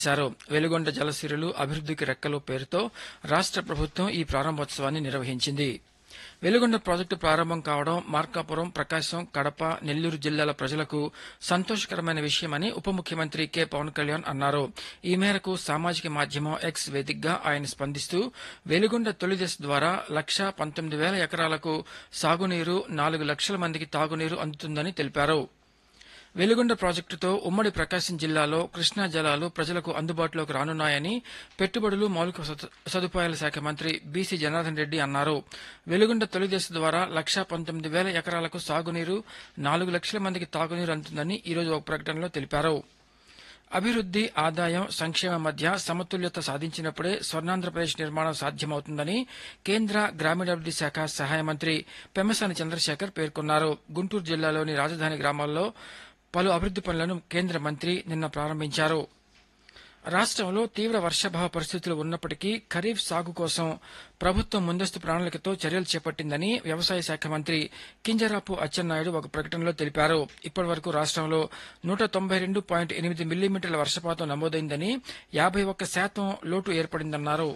చేశారు వెలుగొండ జలసిరులు అభివృద్ధికి రెక్కలు పేరుతో రాష్ట్ర ప్రభుత్వం ఈ ప్రారంభోత్సవాన్ని నిర్వహించింది వెలుగొండ ప్రాజెక్టు ప్రారంభం కావడం మార్కాపురం ప్రకాశం కడప నెల్లూరు జిల్లాల ప్రజలకు సంతోషకరమైన విషయమని ఉప ముఖ్యమంత్రి కె పవన్ కళ్యాణ్ అన్నారు ఈ మేరకు సామాజిక మాధ్యమం ఎక్స్ వేదికగా ఆయన స్పందిస్తూ వెలుగొండ తొలి దశ ద్వారా లక్షా పంతొమ్మిది వేల ఎకరాలకు సాగునీరు నాలుగు లక్షల మందికి తాగునీరు అందుతుందని తెలిపారు వెలుగొండ ప్రాజెక్టుతో ఉమ్మడి ప్రకాశం జిల్లాలో కృష్ణా జలాలు ప్రజలకు అందుబాటులోకి రానున్నాయని పెట్టుబడులు మౌలిక సదు- సదుపాయాల శాఖ మంత్రి బీసీ జనార్దన్ రెడ్డి అన్నారు వెలుగొండ తొలి దశ ద్వారా లక్షా పంతొమ్మిది వేల ఎకరాలకు సాగునీరు నాలుగు లక్షల మందికి తాగునీరు అందుతుందని ఈరోజు ఒక ప్రకటనలో తెలిపారు అభివృద్ది ఆదాయం సంక్షేమం మధ్య సమతుల్యత సాధించినప్పుడే స్వర్ణాంధ్రప్రదేశ్ నిర్మాణం సాధ్యమవుతుందని కేంద్ర గ్రామీణాభివృద్ది శాఖ సహాయ మంత్రి పెమ్మసాని చంద్రశేఖర్ పేర్కొన్నారు గుంటూరు జిల్లాలోని రాజధాని గ్రామాల్లో పలు అభివృద్ది పనులను కేంద్ర మంత్రి నిన్న ప్రారంభించారు రాష్ట్రంలో తీవ్ర వర్షాభావ పరిస్థితులు ఉన్నప్పటికీ ఖరీఫ్ సాగు కోసం ప్రభుత్వం ముందస్తు ప్రణాళికతో చర్యలు చేపట్టిందని వ్యవసాయ శాఖ మంత్రి కింజరాపు అచ్చెన్నాయుడు ఒక ప్రకటనలో తెలిపారు ఇప్పటివరకు రాష్ట్రంలో నూట తొంభై రెండు పాయింట్ ఎనిమిది మిల్లీమీటర్ల వర్షపాతం నమోదైందని యాభై ఒక్క శాతం లోటు ఏర్పడిందన్నారు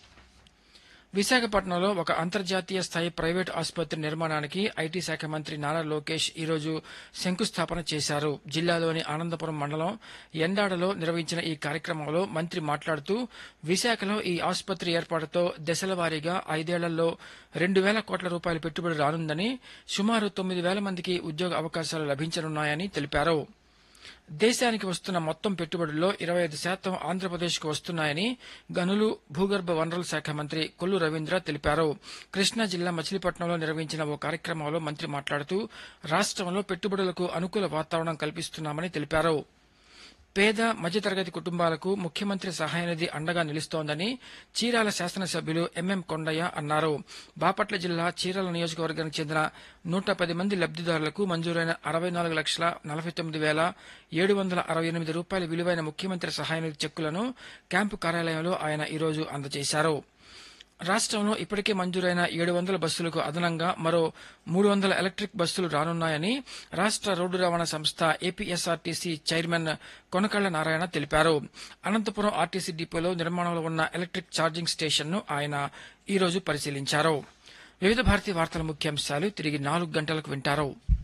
విశాఖపట్నంలో ఒక అంతర్జాతీయ స్థాయి ప్రైవేట్ ఆసుపత్రి నిర్మాణానికి ఐటీ శాఖ మంత్రి నారా లోకేష్ ఈరోజు శంకుస్థాపన చేశారు జిల్లాలోని ఆనందపురం మండలం ఎండాడలో నిర్వహించిన ఈ కార్యక్రమంలో మంత్రి మాట్లాడుతూ విశాఖలో ఈ ఆసుపత్రి ఏర్పాటుతో దశల వారీగా ఐదేళ్లలో రెండు వేల కోట్ల రూపాయల పెట్టుబడి రానుందని సుమారు తొమ్మిది వేల మందికి ఉద్యోగ అవకాశాలు లభించనున్నాయని తెలిపారు దేశానికి వస్తున్న మొత్తం పెట్టుబడుల్లో ఇరవై ఐదు శాతం ఆంధ్రప్రదేశ్కు వస్తున్నాయని గనులు భూగర్భ వనరుల శాఖ మంత్రి కొల్లు రవీంద్ర తెలిపారు కృష్ణా జిల్లా మచిలీపట్నంలో నిర్వహించిన ఓ కార్యక్రమంలో మంత్రి మాట్లాడుతూ రాష్ట్రంలో పెట్టుబడులకు అనుకూల వాతావరణం కల్పిస్తున్నామని తెలిపారు పేద మధ్యతరగతి కుటుంబాలకు ముఖ్యమంత్రి సహాయనిధి అండగా నిలుస్తోందని చీరాల శాసనసభ్యులు ఎంఎం కొండయ్య అన్నారు బాపట్ల జిల్లా చీరాల నియోజకవర్గానికి చెందిన నూట పది మంది లబ్దిదారులకు మంజూరైన అరవై నాలుగు లక్షల నలభై తొమ్మిది వేల ఏడు వందల అరవై ఎనిమిది రూపాయల విలువైన ముఖ్యమంత్రి సహాయనిధి చెక్కులను క్యాంపు కార్యాలయంలో ఆయన ఈరోజు అందజేశారు రాష్ట్రంలో ఇప్పటికే మంజూరైన ఏడు వందల బస్సులకు అదనంగా మరో మూడు వందల ఎలక్ట్రిక్ బస్సులు రానున్నాయని రాష్ట్ర రోడ్డు రవాణా సంస్థ ఏపీఎస్ఆర్టీసీ చైర్మన్ కొనకళ్ల నారాయణ తెలిపారు అనంతపురం ఆర్టీసీ డిపోలో నిర్మాణంలో ఉన్న ఎలక్ట్రిక్ ఛార్జింగ్ స్టేషన్ను ఆయన ఈరోజు పరిశీలించారు వివిధ భారతీయ వార్తల ముఖ్యాంశాలు తిరిగి నాలుగు గంటలకు వింటారు